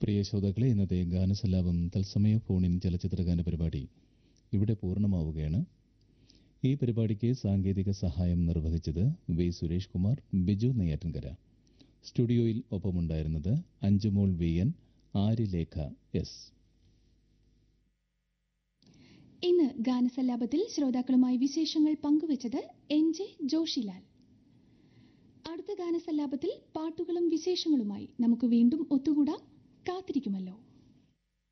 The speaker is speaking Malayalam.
പ്രിയ ശ്രോതാക്കളെ ഇന്നത്തെ ഗാനസല്ലാപം തത്സമയ ഫോണിൻ ചലച്ചിത്രഗാന പരിപാടി ഇവിടെ പൂർണ്ണമാവുകയാണ് ഈ പരിപാടിക്ക് സാങ്കേതിക സഹായം നിർവഹിച്ചത് വി സുരേഷ് കുമാർ ബിജു നെയ്യാറ്റിൻകര സ്റ്റുഡിയോയിൽ ഒപ്പമുണ്ടായിരുന്നത് Anjumol V N Aryalekha S ഇന്ന് ഗാനസല്ലാപത്തിൽ ശ്രോതാക്കളുമായി വിശേഷങ്ങൾ പങ്കുവച്ചത് എൻ ജെ ജോഷിലാൽ അടുത്ത ഗാനസല്ലാപത്തിൽ പാട്ടുകളും വിശേഷങ്ങളുമായി നമുക്ക് വീണ്ടും ഒത്തുകൂടാം കാത്തിരിക്കുമല്ലോ